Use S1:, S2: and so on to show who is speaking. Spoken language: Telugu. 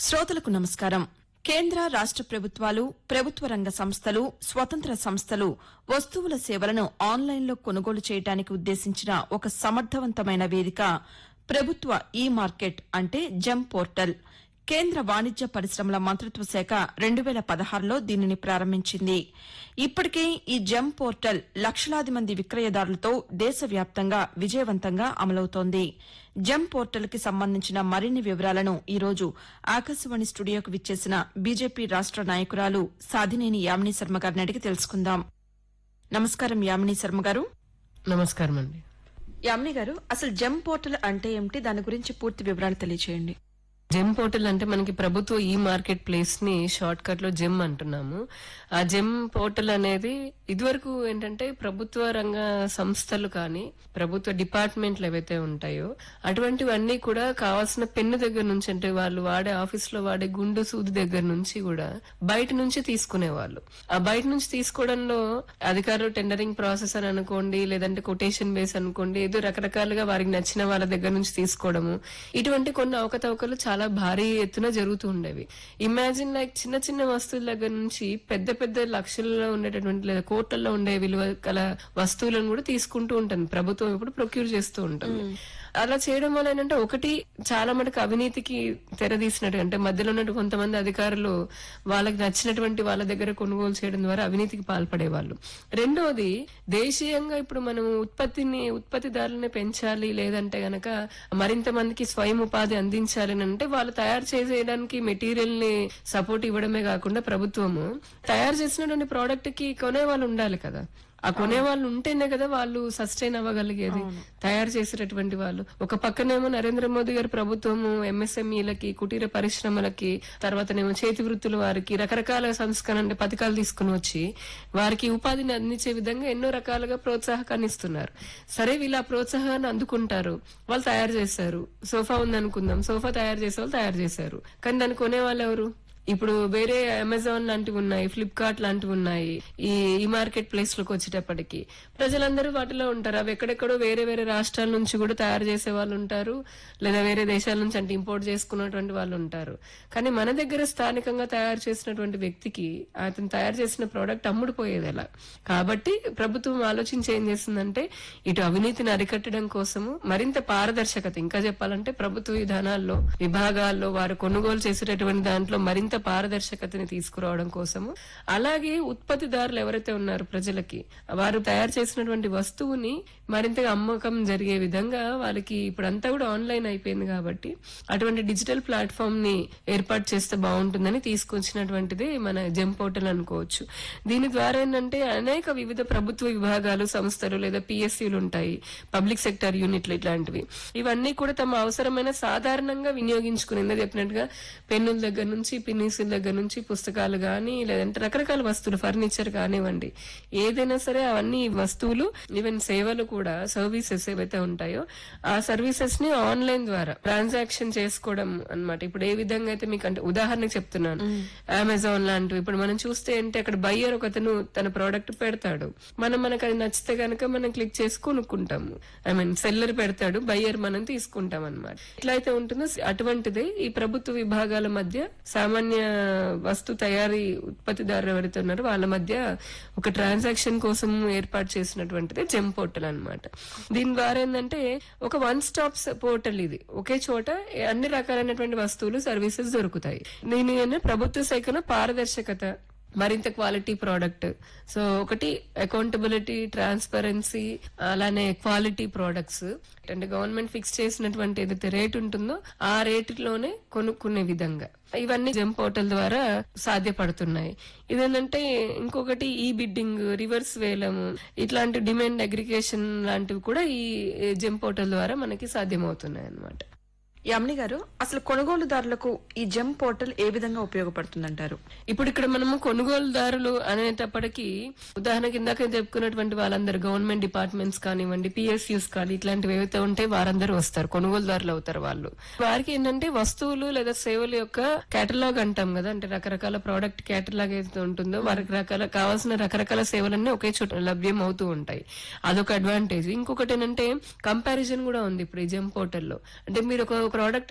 S1: శ్రోతలకు నమస్కారం కేంద్ర రాష్ట ప్రభుత్వాలు ప్రభుత్వ రంగ సంస్థలు స్వతంత్ర సంస్థలు వస్తువుల సేవలను ఆన్లైన్లో కొనుగోలు చేయడానికి ఉద్దేశించిన ఒక సమర్థవంతమైన వేదిక ప్రభుత్వ ఈ మార్కెట్ అంటే జెమ్ పోర్టల్ కేంద్ర వాణిజ్య పరిశ్రమల మంత్రిత్వ శాఖ రెండు వేల పదహారులో దీనిని ప్రారంభించింది ఇప్పటికే ఈ జెమ్ పోర్టల్ లక్షలాది మంది విక్రయదారులతో దేశవ్యాప్తంగా విజయవంతంగా అమలవుతోంది జెమ్ పోర్టల్ కి సంబంధించిన మరిన్ని వివరాలను ఈరోజు ఆకాశవాణి స్టూడియోకు విచ్చేసిన బీజేపీ రాష్ట నాయకురాలు సాధినేని యామిని శర్మ గారిని అడిగి తెలుసుకుందాం నమస్కారం యామిని శర్మ గారు
S2: నమస్కారం అండి
S1: యామిని గారు అసలు జెమ్ పోర్టల్ అంటే ఏమిటి దాని గురించి పూర్తి వివరాలు తెలియచేయండి
S2: జెమ్ పోర్టల్ అంటే మనకి ప్రభుత్వ ఈ మార్కెట్ ప్లేస్ ని షార్ట్ కట్ లో జెమ్ అంటున్నాము ఆ జెమ్ పోర్టల్ అనేది ఇదివరకు ఏంటంటే ప్రభుత్వ రంగ సంస్థలు కానీ ప్రభుత్వ డిపార్ట్మెంట్లు ఏవైతే ఉంటాయో అటువంటివన్నీ కూడా కావాల్సిన పెన్ను దగ్గర నుంచి అంటే వాళ్ళు వాడే ఆఫీస్ లో వాడే గుండు సూది దగ్గర నుంచి కూడా బయట నుంచి తీసుకునేవాళ్ళు ఆ బయట నుంచి తీసుకోవడంలో అధికారులు టెండరింగ్ ప్రాసెస్ అని అనుకోండి లేదంటే కొటేషన్ బేస్ అనుకోండి ఏదో రకరకాలుగా వారికి నచ్చిన వాళ్ళ దగ్గర నుంచి తీసుకోవడము ఇటువంటి కొన్ని అవకతవకలు చాలా భారీ ఎత్తున జరుగుతూ ఉండేవి ఇమాజిన్ లైక్ చిన్న చిన్న వస్తువుల దగ్గర నుంచి పెద్ద పెద్ద లక్షల్లో ఉండేటటువంటి లేదా కోట్లలో ఉండే విలువ గల వస్తువులను కూడా తీసుకుంటూ ఉంటుంది ప్రభుత్వం ఇప్పుడు ప్రొక్యూర్ చేస్తూ ఉంటుంది అలా చేయడం వల్ల ఏంటంటే ఒకటి చాలా మటుకు అవినీతికి తెరదీసినట్టు అంటే మధ్యలో ఉన్నట్టు కొంతమంది అధికారులు వాళ్ళకి నచ్చినటువంటి వాళ్ళ దగ్గర కొనుగోలు చేయడం ద్వారా అవినీతికి పాల్పడేవాళ్ళు రెండోది దేశీయంగా ఇప్పుడు మనం ఉత్పత్తిని ఉత్పత్తిదారులని పెంచాలి లేదంటే గనక మరింత మందికి స్వయం ఉపాధి అందించాలి అని అంటే వాళ్ళు తయారు చేసేయడానికి మెటీరియల్ ని సపోర్ట్ ఇవ్వడమే కాకుండా ప్రభుత్వము తయారు చేసినటువంటి ప్రోడక్ట్ కి కొనే వాళ్ళు ఉండాలి కదా ఆ కొనే వాళ్ళు ఉంటేనే కదా వాళ్ళు సస్టైన్ అవ్వగలిగేది తయారు చేసేటటువంటి వాళ్ళు ఒక పక్కనేమో నరేంద్ర మోదీ గారి ప్రభుత్వము ఎంఎస్ఎంఈలకి కుటీర పరిశ్రమలకి తర్వాతనేమో చేతి వృత్తుల వారికి రకరకాల సంస్కరణ అంటే పథకాలు తీసుకుని వచ్చి వారికి ఉపాధిని అందించే విధంగా ఎన్నో రకాలుగా ప్రోత్సాహకాన్ని ఇస్తున్నారు సరే వీళ్ళు ఆ ప్రోత్సాహాన్ని అందుకుంటారు వాళ్ళు తయారు చేశారు సోఫా ఉంది అనుకుందాం సోఫా తయారు చేసే వాళ్ళు తయారు చేశారు కానీ దాన్ని కొనే వాళ్ళు ఎవరు ఇప్పుడు వేరే అమెజాన్ లాంటివి ఉన్నాయి ఫ్లిప్కార్ట్ లాంటివి ఉన్నాయి ఈ ఈ మార్కెట్ ప్లేస్ లోకి వచ్చేటప్పటికి ప్రజలందరూ వాటిలో ఉంటారు అవి ఎక్కడెక్కడో వేరే వేరే రాష్ట్రాల నుంచి కూడా తయారు చేసే వాళ్ళు ఉంటారు లేదా వేరే దేశాల నుంచి అంటే ఇంపోర్ట్ చేసుకున్నటువంటి వాళ్ళు ఉంటారు కానీ మన దగ్గర స్థానికంగా తయారు చేసినటువంటి వ్యక్తికి అతను తయారు చేసిన ప్రోడక్ట్ అమ్ముడుపోయేది ఎలా కాబట్టి ప్రభుత్వం ఆలోచించి ఏం చేసిందంటే ఇటు అవినీతిని అరికట్టడం కోసము మరింత పారదర్శకత ఇంకా చెప్పాలంటే ప్రభుత్వ విధానాల్లో విభాగాల్లో వారు కొనుగోలు చేసేటటువంటి దాంట్లో మరింత పారదర్శకతని తీసుకురావడం కోసము అలాగే ఉత్పత్తిదారులు ఎవరైతే ఉన్నారో ప్రజలకి వారు తయారు చేసినటువంటి వస్తువుని మరింతగా అమ్మకం జరిగే విధంగా వాళ్ళకి ఇప్పుడు అంతా కూడా ఆన్లైన్ అయిపోయింది కాబట్టి అటువంటి డిజిటల్ ప్లాట్ఫామ్ ని ఏర్పాటు చేస్తే బాగుంటుందని తీసుకొచ్చినటువంటిది మన జెమ్ పోర్టల్ అనుకోవచ్చు దీని ద్వారా ఏంటంటే అనేక వివిధ ప్రభుత్వ విభాగాలు సంస్థలు లేదా పిఎస్సీలు ఉంటాయి పబ్లిక్ సెక్టర్ యూనిట్లు ఇట్లాంటివి ఇవన్నీ కూడా తమ అవసరమైన సాధారణంగా వినియోగించుకుని ఇందా చెప్పినట్టుగా పెన్నుల దగ్గర నుంచి పిన్నీసుల దగ్గర నుంచి పుస్తకాలు గానీ లేదంటే రకరకాల వస్తువులు ఫర్నిచర్ కానివ్వండి ఏదైనా సరే అవన్నీ వస్తువులు ఈవెన్ సేవలు కూడా సర్వీసెస్ ఏవైతే ఉంటాయో ఆ సర్వీసెస్ ని ఆన్లైన్ ద్వారా ట్రాన్సాక్షన్ చేసుకోవడం అన్నమాట ఇప్పుడు ఏ విధంగా అయితే మీకు అంటే ఉదాహరణకు చెప్తున్నాను అమెజాన్ లాంటివి ఇప్పుడు మనం చూస్తే ఏంటి అక్కడ బయ్యర్ ఒకతను తన ప్రోడక్ట్ పెడతాడు మనం మనకు అది నచ్చితే కనుక మనం క్లిక్ చేసి కొనుక్కుంటాము ఐ మీన్ సెల్లర్ పెడతాడు బయ్యర్ మనం తీసుకుంటాం అనమాట ఎట్లా అయితే ఉంటుందో అటువంటిదే ఈ ప్రభుత్వ విభాగాల మధ్య సామాన్య వస్తు తయారీ ఉత్పత్తిదారులు ఎవరైతే ఉన్నారో వాళ్ళ మధ్య ఒక ట్రాన్సాక్షన్ కోసం ఏర్పాటు చేసినటువంటిది జెమ్ పోర్టల్ అన్నమాట దీని ద్వారా ఏంటంటే ఒక వన్ స్టాప్ పోర్టల్ ఇది ఒకే చోట అన్ని రకాలైనటువంటి వస్తువులు సర్వీసెస్ దొరుకుతాయి దీని వల్ల ప్రభుత్వ శాఖను పారదర్శకత మరింత క్వాలిటీ ప్రోడక్ట్ సో ఒకటి అకౌంటబిలిటీ ట్రాన్స్పరెన్సీ అలానే క్వాలిటీ ప్రోడక్ట్స్ అంటే గవర్నమెంట్ ఫిక్స్ చేసినటువంటి ఏదైతే రేట్ ఉంటుందో ఆ రేటులోనే కొనుక్కునే విధంగా ఇవన్నీ జెమ్ పోర్టల్ ద్వారా సాధ్యపడుతున్నాయి ఇదేంటంటే ఇంకొకటి ఈ బిడ్డింగ్ రివర్స్ వేలము ఇట్లాంటి డిమాండ్ అగ్రిగేషన్ లాంటివి కూడా ఈ జెమ్ పోర్టల్ ద్వారా మనకి సాధ్యమవుతున్నాయి అన్నమాట
S1: యామిని గారు అసలు కొనుగోలుదారులకు ఈ జెమ్ పోర్టల్ ఏ విధంగా ఉపయోగపడుతుందంటారు
S2: ఇప్పుడు ఇక్కడ మనము కొనుగోలుదారులు అనేటప్పటికీ ఉదాహరణ కిందాక చెప్పుకున్నటువంటి వాళ్ళందరూ గవర్నమెంట్ డిపార్ట్మెంట్స్ కానివ్వండి పిఎస్యూస్ కానీ ఇట్లాంటివి ఏవైతే ఉంటే వారందరూ వస్తారు కొనుగోలుదారులు అవుతారు వాళ్ళు వారికి ఏంటంటే వస్తువులు లేదా సేవల యొక్క కేటలాగ్ అంటాం కదా అంటే రకరకాల ప్రోడక్ట్ కేటలాగ్ ఏదైతే ఉంటుందో వారికి రకాల కావాల్సిన రకరకాల సేవలన్నీ ఒకే చోట లభ్యం అవుతూ ఉంటాయి అదొక అడ్వాంటేజ్ ఇంకొకటి ఏంటంటే కంపారిజన్ కూడా ఉంది ఇప్పుడు ఈ జెమ్ పోర్టల్లో అంటే మీరు ఒక ప్రోడక్ట్